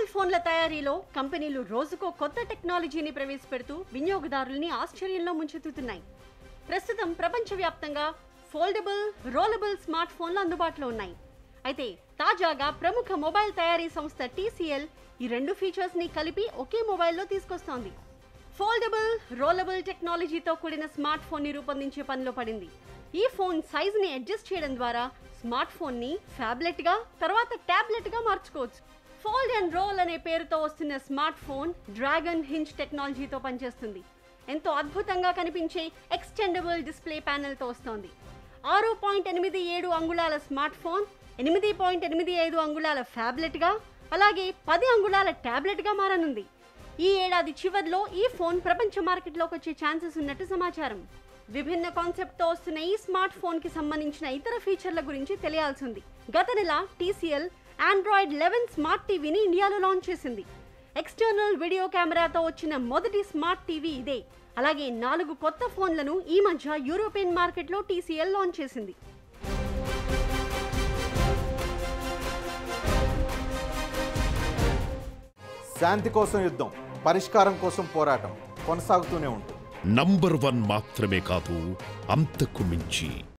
ఫోన్ల తయారీలో కంపెనీలు రోజుకో కొత్త టెక్నాలజీని ప్రవేశపెడుతూ వినియోగదారుల్ని ఆశ్చర్యంలో ముంచెత్తుతున్నాయి ప్రస్తుతం ప్రపంచవ్యాప్తంగా ఫోల్డబుల్ రోలబుల్ స్మార్ట్ ఫోన్లు అందుబాటులో ఉన్నాయి అయితే తాజాగా ప్రముఖ మొబైల్ తయారీ సంస్థ టీసీఎల్ ఈ రెండు ఫీచర్స్ ని కలిపి ఒకే మొబైల్లో తీసుకొస్తోంది ఫోల్డబుల్ రోలబుల్ టెక్నాలజీతో కూడిన స్మార్ట్ ఫోన్ ని రూపొందించే పనిలో పడింది ఈ ఫోన్ సైజ్ ని అడ్జస్ట్ చేయడం ద్వారా స్మార్ట్ ఫోన్ ని ఫ్యాబ్లెట్ గా తర్వాత టాబ్లెట్ గా మార్చుకోవచ్చు ఫోల్డ్ అండ్ రోల్ అనే పేరుతో వస్తున్న స్మార్ట్ ఫోన్ డ్రాగన్ హింజ్ టెక్నాలజీతో పనిచేస్తుంది ఎంతో అద్భుతంగా కనిపించే ఎక్స్టెండబుల్ డిస్ప్లే ప్యానెల్తో వస్తోంది ఆరు పాయింట్ ఎనిమిది ఏడు అంగుళాల స్మార్ట్ ఫోన్ ఎనిమిది పాయింట్ ఎనిమిది ఐదు అంగుళాల ఫ్యాబ్లెట్గా అలాగే పది అంగుళాల ట్యాబ్లెట్గా మారనుంది ఈ ఏడాది చివర్లో ఈ ఫోన్ ప్రపంచ మార్కెట్లోకి వచ్చే ఛాన్సెస్ ఉన్నట్టు సమాచారం విభిన్న కాన్సెప్ట్తో వస్తున్న ఈ స్మార్ట్ ఫోన్కి సంబంధించిన ఇతర ఫీచర్ల గురించి తెలియాల్సి ఉంది గత నెల టీసీఎల్ ఆండ్రాయిడ్ లెవెన్ స్మార్ట్ టీవీని ఇండియాలో లాంచ్ చేసింది ఎక్స్టర్నల్ వీడియో కెమెరాతో వచ్చిన మొదటి స్మార్ట్ టీవీ ఇదే అలాగే నాలుగు కొత్త ఫోన్లను ఈ మధ్య యూరోపియన్ మార్కెట్లో టీసీఎల్ లాంచ్ చేసింది శాంతి కోసం యుద్ధం పరిష్కారం కోసం పోరాటం కొనసాగుతూనే ఉంటుంది నంబర్ వన్ మాత్రమే కాదు అంతకు మించి